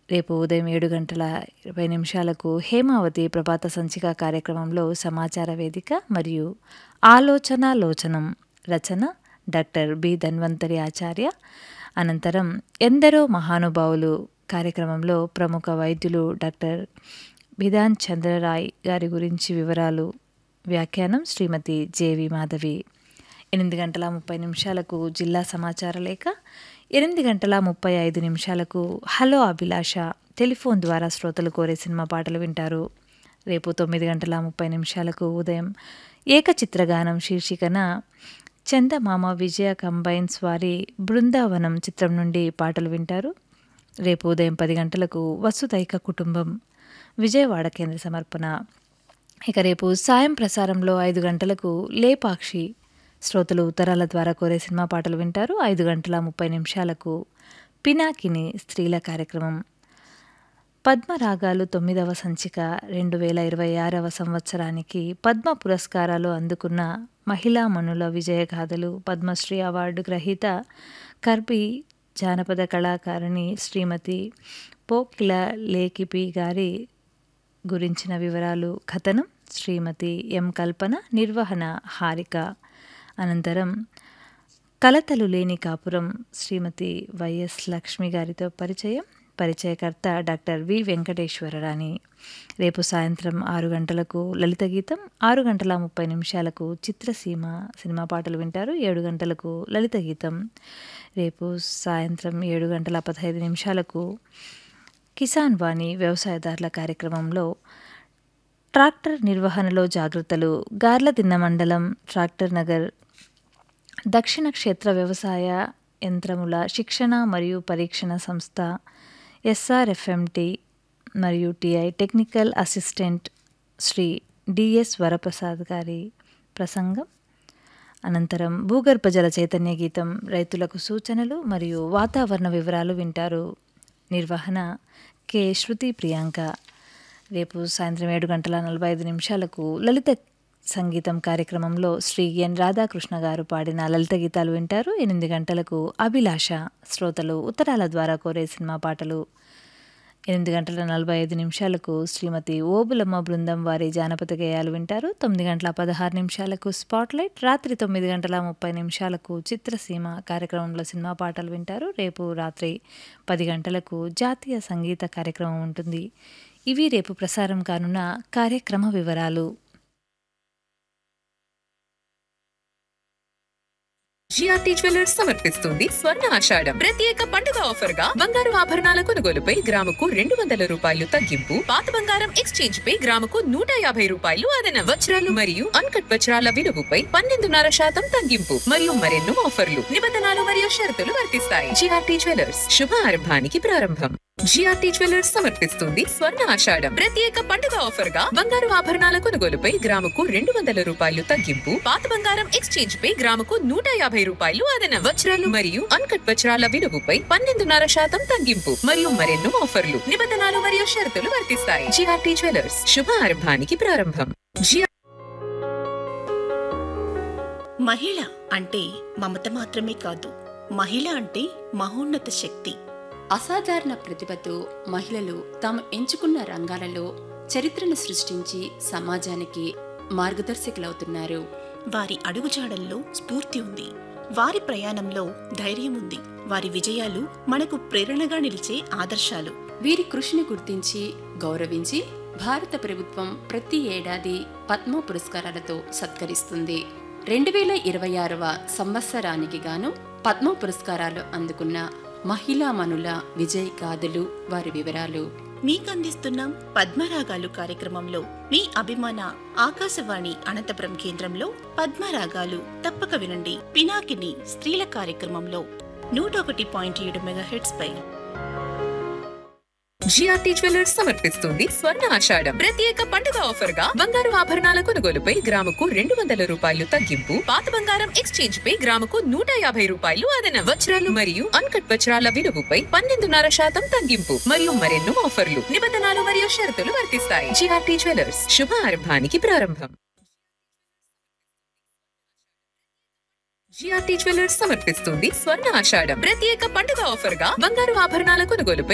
రేపు ఉదయం ఏడు గంటల ఇరవై నిమిషాలకు హేమావతి ప్రభాత సంచిక కార్యక్రమంలో సమాచార వేదిక మరియు ఆలోచన లోచనం రచన డాక్టర్ బి ధన్వంతరి ఆచార్య అనంతరం ఎందరో మహానుభావులు కార్యక్రమంలో ప్రముఖ వైద్యులు డాక్టర్ బిధాన్ చంద్రరాయ్ గారి గురించి వివరాలు వ్యాఖ్యానం శ్రీమతి జేవి మాధవి ఎనిమిది గంటల ముప్పై నిమిషాలకు జిల్లా సమాచార లేఖ ఎనిమిది గంటల ముప్పై ఐదు నిమిషాలకు హలో అభిలాష టెలిఫోన్ ద్వారా శ్రోతలు కోరే సినిమా పాటలు వింటారు రేపు తొమ్మిది గంటల ముప్పై నిమిషాలకు ఉదయం ఏకచిత్రగానం శీర్షికన చందమామ విజయ కంబైన్స్ వారి బృందావనం చిత్రం నుండి పాటలు వింటారు రేపు ఉదయం పది గంటలకు వసుదైక కుటుంబం విజయవాడ కేంద్ర సమర్పణ ఇక రేపు సాయం ప్రసారంలో ఐదు గంటలకు లేపాక్షి శ్రోతలు ఉత్తరాల ద్వారా కోరే సినిమా పాటలు వింటారు ఐదు గంటల ముప్పై నిమిషాలకు పినాకిని స్త్రీల కార్యక్రమం పద్మరాగాలు తొమ్మిదవ సంచిక రెండు వేల ఇరవై ఆరవ సంవత్సరానికి పద్మ పురస్కారాలు అందుకున్న మహిళా మనుల విజయగాథలు పద్మశ్రీ అవార్డు గ్రహీత కర్బీ జానపద కళాకారిణి శ్రీమతి పోకిల లేకిపి గారి గురించిన వివరాలు కథనం శ్రీమతి ఎం కల్పన నిర్వహణ హారిక అనంతరం కలతలు లేని కాపురం శ్రీమతి వైఎస్ లక్ష్మి గారితో పరిచయం పరిచయకర్త డాక్టర్ వి వెంకటేశ్వరరాణి రేపు సాయంత్రం ఆరు గంటలకు లలిత గీతం ఆరు గంటల ముప్పై నిమిషాలకు చిత్రసీమ సినిమా పాటలు వింటారు ఏడు గంటలకు లలిత గీతం రేపు సాయంత్రం ఏడు గంటల పదహైదు నిమిషాలకు కిసాన్ వాణి వ్యవసాయదారుల కార్యక్రమంలో ట్రాక్టర్ నిర్వహణలో జాగ్రత్తలు గార్లదిన్న మండలం ట్రాక్టర్ నగర్ దక్షిణ క్షేత్ర వ్యవసాయ యంత్రముల శిక్షణ మరియు పరీక్షణ సంస్థ ఎస్ఆర్ఎఫ్ఎంటి మరియు TI technical assistant Shri DS Varaprasad గారి ప్రసంగం అనంతరం భూగర్భ జల చైతన్య గీతం రైతులకు సూచనలు మరియు వాతావరణ వివరాలు వింటారు నిర్వహణ కె శృతి ప్రియాంక రేపు సాయంత్రం ఏడు గంటల నలభై ఐదు నిమిషాలకు లలిత సంగీతం కార్యక్రమంలో శ్రీ ఎన్ రాధాకృష్ణ గారు పాడిన లలిత గీతాలు వింటారు ఎనిమిది గంటలకు అభిలాష శ్రోతలు ఉత్తరాల ద్వారా కోరే సినిమా పాటలు ఎనిమిది గంటల నలభై ఐదు నిమిషాలకు శ్రీమతి ఓబులమ్మ బృందం వారి జానపద గేయాలు వింటారు తొమ్మిది గంటల పదహారు నిమిషాలకు స్పాట్లైట్ రాత్రి తొమ్మిది గంటల ముప్పై నిమిషాలకు చిత్రసీమ కార్యక్రమంలో సినిమా పాటలు వింటారు రేపు రాత్రి పది గంటలకు జాతీయ సంగీత కార్యక్రమం ఉంటుంది ఇవి రేపు ప్రసారం కానున్న కార్యక్రమ వివరాలు జిఆర్టీ జ్యువెలర్స్ సమర్పిస్తుంది స్వర్ణ ఆషాఢం ప్రత్యేక పండుగ ఆఫర్ గా బంగారు ఆభరణాల కొనుగోలుపై గ్రాముకు రెండు వందల రూపాయలు తగ్గింపు పాత బంగారం ఎక్స్చేంజ్ పై గ్రాముకు నూట యాభై రూపాయలు అదన వజ్రాలు మరియు అన్కట్ వజ్రాల విలువపై పన్నెండున్నర శాతం తగ్గింపు మరియు మరెన్నో ఆఫర్లు నిబంధనలు మరియు షరతులు వర్తిస్తాయి జిఆర్టీ జ్యువెలర్స్ శుభ ఆరంభానికి ప్రారంభం జిఆర్టీ జ్యువెలర్స్ సమర్పిస్తుంది స్వర్ణ ఆషాఢం ప్రత్యేక పండుగ ఆఫర్ గా బంగారు ఆభరణాల కొనుగోలుపై గ్రాముకు రెండు వందల రూపాయలు తగ్గింపు పాత బంగారం ఎక్స్చేంజ్ పై గ్రాముకు నూట యాభై రూపాయలు అదన వజ్రాలు మరియు అన్కట్ వజ్రాల విలువపై పన్నెండున్నర శాతం తగ్గింపు మరియు మరెన్నో ఆఫర్లు నిబంధనలు మరియు షరతులు వర్తిస్తాయి జిఆర్టీ జ్యువెలర్స్ శుభ ఆరంభానికి ప్రారంభం జిఆర్ మహిళ అంటే మమత మాత్రమే కాదు మహిళ అంటే మహోన్నత శక్తి అసాధారణ ప్రతిభతో మహిళలు తాము ఎంచుకున్న రంగాలలో చరిత్రను సృష్టించి సమాజానికి మార్గదర్శకులవుతున్నారు వారి అడుగుజాడల్లో స్ఫూర్తి ఉంది వారి ప్రయాణంలో ధైర్యం ఉంది వారి విజయాలు మనకు ప్రేరణగా నిలిచే ఆదర్శాలు వీరి కృషిని గుర్తించి గౌరవించి భారత ప్రభుత్వం ప్రతి ఏడాది పద్మ పురస్కారాలతో సత్కరిస్తుంది రెండు వేల ఇరవై ఆరవ సంవత్సరానికి గాను పద్మ పురస్కారాలు అందుకున్న మహిళామణుల విజయ్ గాథలు వారి వివరాలు మీకందిస్తున్నాం పద్మరాగాలు కార్యక్రమంలో మీ అభిమాన ఆకాశవాణి అనంతపురం కేంద్రంలో పద్మరాగాలు తప్పక వినండి పినాకిని స్త్రీల కార్యక్రమంలో నూట ఒకటి పాయింట్ ఏడు మెగాహెట్స్ పై జిఆర్టీ జ్యువెలర్స్ సమర్పిస్తుంది స్వర్ణ ఆషాఢం ప్రత్యేక పండుగ ఆఫర్ గా బంగారు ఆభరణాల కొనుగోలుపై గ్రాముకు రెండు వందల రూపాయలు తగ్గింపు పాత బంగారం ఎక్స్చేంజ్ పై గ్రాముకు నూట యాభై రూపాయలు అదన వజ్రాలు మరియు అన్కట్ వజ్రాల విలువపై పన్నెండున్నర శాతం తగ్గింపు మరియు మరెన్నో ఆఫర్లు నిబంధనలు మరియు షరతులు వర్తిస్తాయి జిఆర్టీ జ్యువెలర్స్ శుభ ఆరంభానికి ప్రారంభం జిఆర్టీ జ్యువెలర్స్ సమర్పిస్తుంది స్వర్ణ ఆషాఢం ప్రత్యేక పండుగ ఆఫర్ గా బంగారు ఆభరణాల కొనుగోలుపై